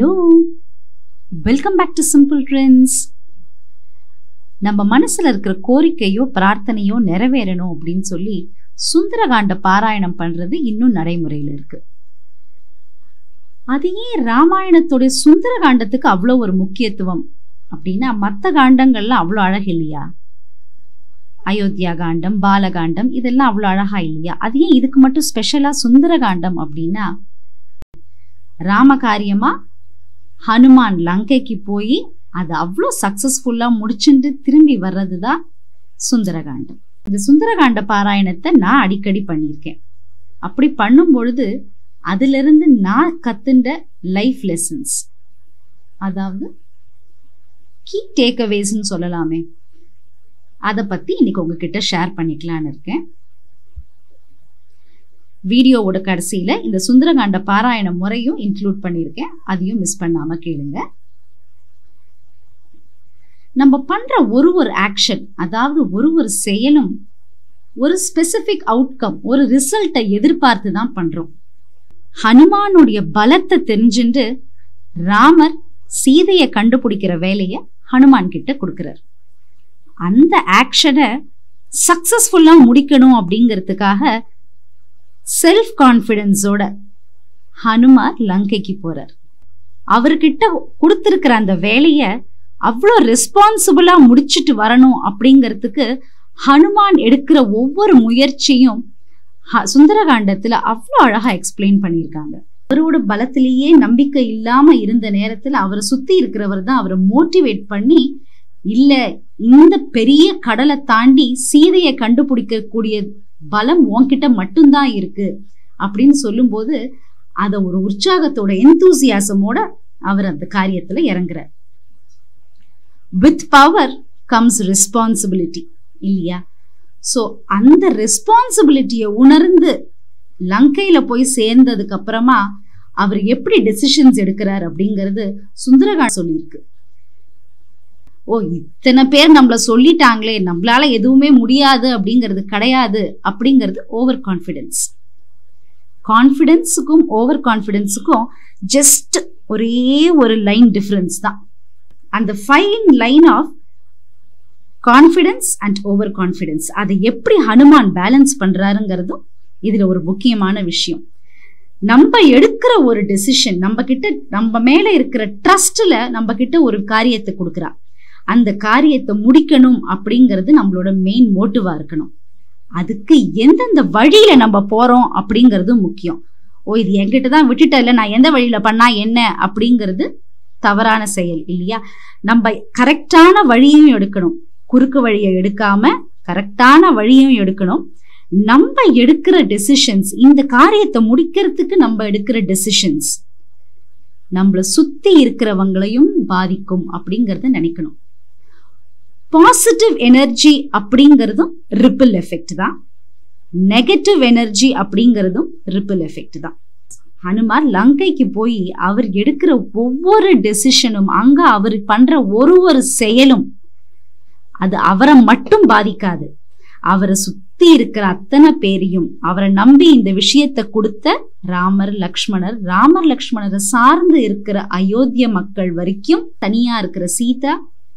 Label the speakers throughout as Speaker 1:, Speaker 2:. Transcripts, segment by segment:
Speaker 1: hello welcome back to simple trends நம்ம மனசுல இருக்கிற கோரிக்கையோ பிரார்த்தனையோ நிறைவேறணும் அப்படின்னு சொல்லி சுந்தரகாண்ட பாராயணம் பண்றது இன்னும் நடைமுறையில இருக்கு அது ஏன் ராமாயணத்துடைய சுந்தரகாண்டத்துக்கு அவ்வளோ ஒரு முக்கியத்துவம் அப்படின்னா மற்ற காண்டங்கள்லாம் அவ்வளோ அழகு இல்லையா அயோத்தியா காண்டம் பாலகாண்டம் இதெல்லாம் அவ்வளோ அழகா இல்லையா அது ஏன் இதுக்கு மட்டும் ஸ்பெஷலா சுந்தரகாண்டம் அப்படின்னா ராமகாரியமா ஹனுமான் லங்கைக்கு போய் அது அவ்வளோ சக்சஸ்ஃபுல்லா முடிச்சுட்டு திரும்பி வர்றது தான் சுந்தரகாண்டம் இந்த சுந்தரகாண்ட பாராயணத்தை நான் அடிக்கடி பண்ணியிருக்கேன் அப்படி பண்ணும் பொழுது அதிலிருந்து நான் கத்துண்ட லைஃப் லெசன்ஸ் அதாவது கீ டேக்அவேஸ்ன்னு சொல்லலாமே அதை பத்தி இன்னைக்கு உங்ககிட்ட ஷேர் பண்ணிக்கலான்னு இருக்கேன் வீடியோவோட கடைசியில இந்த சுந்தரகாண்ட பாராயண முறையும் இன்க்ளூட் பண்ணியிருக்கேன் அதையும் மிஸ் பண்ணாம கேளுங்க நம்ம பண்ற ஒரு ஒரு ஆக்ஷன் அதாவது ஒரு ஒரு செயலும் ஒரு ஸ்பெசிபிக் அவுட்கம் ஒரு ரிசல்ட்டை எதிர்பார்த்து தான் பண்றோம் ஹனுமானுடைய பலத்தை தெரிஞ்சுட்டு ராமர் சீதையை கண்டுபிடிக்கிற வேலையை ஹனுமான் கிட்ட கொடுக்கிறார் அந்த ஆக்ஷனை சக்சஸ்ஃபுல்லா முடிக்கணும் அப்படிங்கிறதுக்காக செல்ஃப் கான்ஃபிடென்ஸோட ஹனுமார் லங்கைக்கு போறார் அவர்கிட்ட கொடுத்திருக்கிற அந்த வேலைய அவ்வளோ ரெஸ்பான்சிபிளா முடிச்சிட்டு வரணும் அப்படிங்கிறதுக்கு ஹனுமான் எடுக்கிற ஒவ்வொரு முயற்சியும் சுந்தரகாண்டத்துல அவ்வளோ அழகா எக்ஸ்பிளைன் பண்ணியிருக்காங்க அவரோட பலத்திலேயே நம்பிக்கை இல்லாம இருந்த நேரத்துல அவரை சுத்தி இருக்கிறவர் தான் அவரை மோட்டிவேட் பண்ணி இல்ல இந்த பெரிய கடலை தாண்டி சீதையை கண்டுபிடிக்கக்கூடிய பலம் உன்கிட்ட மட்டும்தான் இருக்கு அப்படின்னு சொல்லும்போது அத ஒரு உற்சாகத்தோட எந்தூசியாசமோட அவர் அந்த காரியத்துல இறங்குறார் வித் பவர் கம்ஸ் ரெஸ்பான்சிபிலிட்டி இல்லையா ஸோ அந்த ரெஸ்பான்சிபிலிட்டியை உணர்ந்து லங்கையில போய் சேர்ந்ததுக்கு அப்புறமா அவர் எப்படி டெசிஷன்ஸ் எடுக்கிறார் அப்படிங்கிறது சுந்தரகாண்ட் சொல்லியிருக்கு ஓ இத்தனை பேர் நம்மள சொல்லிட்டாங்களே நம்மளால எதுவுமே முடியாது அப்படிங்கிறது கிடையாது அப்படிங்கிறது ஓவர் கான்ஃபிடென்ஸ் கான்ஃபிடென்ஸுக்கும் ஓவர் கான்ஃபிடென்ஸுக்கும் ஜஸ்ட் ஒரே ஒரு லைன் டிஃபரன்ஸ் தான் அந்த fine line of confidence and over confidence அதை எப்படி ஹனுமான் பேலன்ஸ் பண்றாருங்கிறதும் இதுல ஒரு முக்கியமான விஷயம் நம்ம எடுக்கிற ஒரு டெசிஷன் நம்ம கிட்ட நம்ம மேல இருக்கிற ட்ரஸ்ட்ல நம்ம கிட்ட ஒரு காரியத்தை கொடுக்குறா அந்த காரியத்தை முடிக்கணும் அப்படிங்கிறது நம்மளோட மெயின் மோட்டிவா இருக்கணும் அதுக்கு எந்தெந்த வழியில நம்ம போறோம் அப்படிங்கிறது முக்கியம் ஓ இது என்கிட்ட தான் விட்டுட்ட இல்லை நான் எந்த வழியில பண்ணா என்ன அப்படிங்கிறது தவறான செயல் இல்லையா நம்ம கரெக்டான வழியையும் எடுக்கணும் குறுக்கு வழியை எடுக்காம கரெக்டான வழியும் எடுக்கணும் நம்ம எடுக்கிற டெசிஷன்ஸ் இந்த காரியத்தை முடிக்கிறதுக்கு நம்ம எடுக்கிற டெசிஷன்ஸ் நம்மளை சுத்தி இருக்கிறவங்களையும் பாதிக்கும் அப்படிங்கறத நினைக்கணும் பாசிட்டிவ் எனர்ஜி அப்படிங்கிறதும் ரிப்பிள் எஃபெக்ட் தான் நெகட்டிவ் எனர்ஜி அப்படிங்கிறதும் ரிப்பிள் எஃபெக்ட் தான் ஹனுமார் லங்கைக்கு போய் அவர் எடுக்கிற ஒவ்வொரு டெசிஷனும் அங்க அவர் பண்ற ஒரு ஒரு செயலும் அது அவரை மட்டும் பாதிக்காது அவரை சுத்தி இருக்கிற அத்தனை பேரையும் அவரை நம்பி இந்த விஷயத்தை கொடுத்த ராமர் லக்ஷ்மணர் ராமர் லக்ஷ்மணரை சார்ந்து இருக்கிற அயோத்திய மக்கள் வரைக்கும் தனியா இருக்கிற சீதா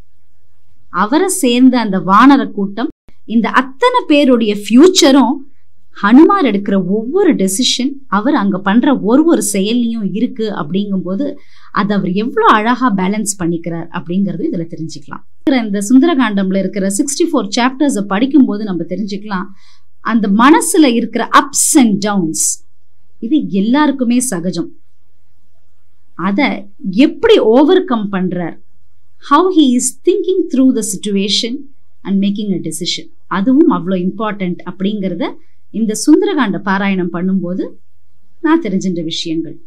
Speaker 1: அவரை சேர்ந்த அந்த வானர கூட்டம் இந்த அத்தனை பேருடைய ஃபியூச்சரும் ஹனுமார் எடுக்கிற ஒவ்வொரு டெசிஷன் அவர் அங்க பண்ற ஒரு ஒரு செயல்லையும் இருக்கு அப்படிங்கும்போது அதை அவர் எவ்வளவு அழகா பேலன்ஸ் பண்ணிக்கிறார் அப்படிங்கறது இதுல தெரிஞ்சுக்கலாம் இந்த சுந்தரகாண்டம்ல இருக்கிற சிக்ஸ்டி ஃபோர் சாப்டர்ஸை படிக்கும்போது நம்ம தெரிஞ்சுக்கலாம் அந்த மனசுல இருக்கிற அப்ஸ் அண்ட் டவுன்ஸ் இது எல்லாருக்குமே சகஜம் அத எப்படி ஓவர் கம் பண்றார் how he is thinking through the situation and making a decision அதுவும் அவ்வளோ இம்பார்ட்டன்ட் அப்படிங்கிறத இந்த சுந்தரகாண்ட பாராயணம் பண்ணும்போது நான் தெரிஞ்சின்ற விஷயங்கள்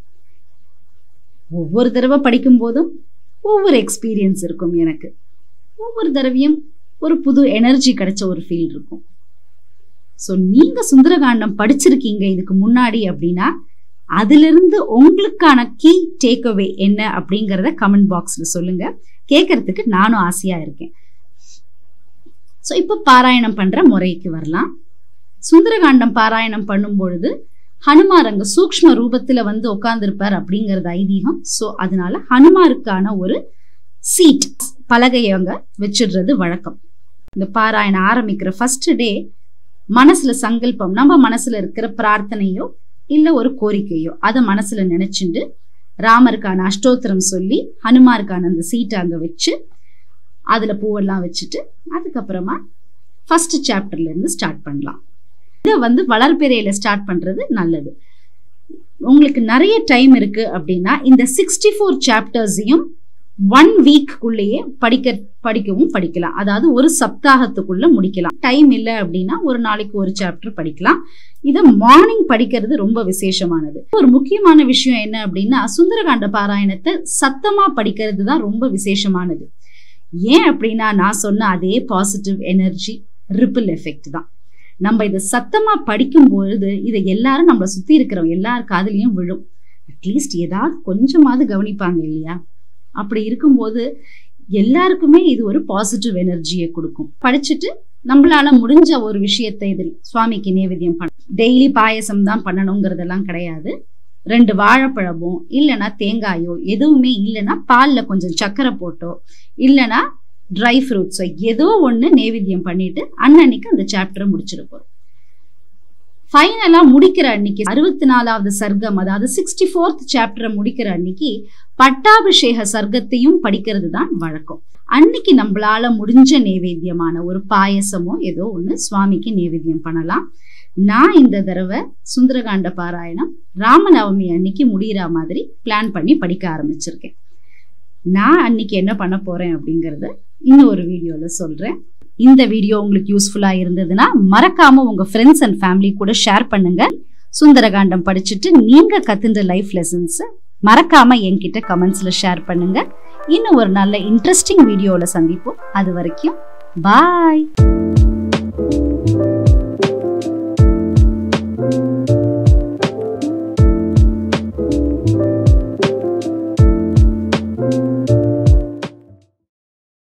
Speaker 1: ஒவ்வொரு தடவை படிக்கும் போதும் ஒவ்வொரு எக்ஸ்பீரியன்ஸ் இருக்கும் எனக்கு ஒவ்வொரு தடவையும் ஒரு புது எனர்ஜி கிடைச்ச ஒரு ஃபீல் இருக்கும் ஸோ நீங்க சுந்தரகாண்டம் படிச்சிருக்கீங்க இதுக்கு முன்னாடி அப்படின்னா அதிலிருந்து உங்களுக்கான கீ டேக்அவே என்ன அப்படிங்கிறத கமெண்ட் பாக்ஸ்ல சொல்லுங்க கேட்கறதுக்கு நானும் ஆசையா இருக்கேன் ஸோ இப்போ பாராயணம் பண்ற முறைக்கு வரலாம் சுந்தரகாண்டம் பாராயணம் பண்ணும் பொழுது ஹனுமார் அங்க சூக்ஷ்ம ரூபத்துல வந்து உட்கார்ந்துருப்பார் அப்படிங்கறது ஐதீகம் சோ அதனால ஹனுமாருக்கான ஒரு சீட் பலகையை அங்க வச்சிடுறது வழக்கம் இந்த பாராயணம் ஆரம்பிக்கிற ஃபர்ஸ்ட் டே மனசுல சங்கல்பம் நம்ம மனசுல இருக்கிற பிரார்த்தனையோ இல்ல ஒரு கோரிக்கையோ அதை மனசுல நினைச்சுண்டு ராமருக்கான அஷ்டோத்திரம் சொல்லி ஹனுமாருக்கான அந்த சீட்டை அங்க வச்சு அதுல பூவெல்லாம் வச்சுட்டு அதுக்கப்புறமா ஃபர்ஸ்ட் சாப்டர்ல இருந்து ஸ்டார்ட் பண்ணலாம் இதை வந்து வளர்பிறையில ஸ்டார்ட் பண்றது நல்லது உங்களுக்கு நிறைய டைம் இருக்கு அப்படின்னா இந்த சிக்ஸ்டி ஃபோர் சாப்டர்ஸையும் ஒன் வீக்குள்ளேயே படிக்க படிக்கவும் படிக்கலாம் அதாவது ஒரு சப்தாகத்துக்குள்ள முடிக்கலாம் டைம் இல்லை அப்படின்னா ஒரு நாளைக்கு ஒரு சாப்டர் படிக்கலாம் இதை மார்னிங் படிக்கிறது ரொம்ப விசேஷமானது ஒரு முக்கியமான விஷயம் என்ன அப்படின்னா சுந்தரகாண்ட பாராயணத்தை சத்தமா படிக்கிறது தான் ரொம்ப விசேஷமானது ஏன் அப்படின்னா நான் சொன்ன அதே பாசிட்டிவ் எனர்ஜி ரிப்பிள் எஃபெக்ட் தான் நம்ம இதை சத்தமா படிக்கும் பொழுது இதை எல்லாரும் நம்மளை சுத்தி இருக்கிறவங்க எல்லார் காதுலயும் விழும் அட்லீஸ்ட் ஏதாவது கொஞ்சமாவது கவனிப்பாங்க இல்லையா அப்படி இருக்கும்போது எல்லாருக்குமே இது ஒரு பாசிட்டிவ் எனர்ஜியை கொடுக்கும் படிச்சுட்டு நம்மளால முடிஞ்ச ஒரு விஷயத்தை இதில் சுவாமிக்கு நேவேத்தியம் பண்ண டெய்லி பாயசம் தான் பண்ணணுங்கிறதெல்லாம் கிடையாது ரெண்டு வாழைப்பழமோ இல்லைன்னா தேங்காயோ எதுவுமே இல்லைன்னா பால்ல கொஞ்சம் சர்க்கரை போட்டோ இல்லைன்னா ட்ரை ஃப்ரூட்ஸோ ஏதோ ஒன்று நேவேத்தியம் பண்ணிட்டு அன்னன்னைக்கு அந்த சாப்டரை முடிச்சிட போறோம் ஃபைனலா முடிக்கிற அன்னைக்கு அறுபத்தி நாலாவது சர்க்கம் அதாவது சிக்ஸ்டி ஃபோர்த் சாப்டரை முடிக்கிற அன்னைக்கு பட்டாபிஷேக சர்க்கத்தையும் படிக்கிறது தான் வழக்கம் அன்னைக்கு நம்மளால முடிஞ்ச நேவேத்தியமான ஒரு பாயசமோ ஏதோ ஒன்று சுவாமிக்கு நேவேத்தியம் பண்ணலாம் நான் இந்த தடவை சுந்தரகாண்ட பாராயணம் ராமநவமி அன்னைக்கு முடிகிற மாதிரி பிளான் பண்ணி படிக்க ஆரம்பிச்சிருக்கேன் நான் அன்னைக்கு என்ன பண்ண போறேன் அப்படிங்கறத இன்னும் ஒரு வீடியோல சொல்றேன் இந்த வீடியோ உங்களுக்கு யூஸ்ஃபுல்லா இருந்ததுன்னா மறக்காம உங்க ஃப்ரெண்ட்ஸ் அண்ட் ஃபேமிலி கூட ஷேர் பண்ணுங்க சுந்தரகாண்டம் படிச்சுட்டு நீங்க கத்துன்ற லைஃப் லெசன்ஸ் மறக்காம என்கிட்ட கமெண்ட்ஸ்ல ஷேர் பண்ணுங்க இன்னும் ஒரு நல்ல இன்ட்ரெஸ்டிங் வீடியோல சந்திப்போம் அது வரைக்கும் பாய்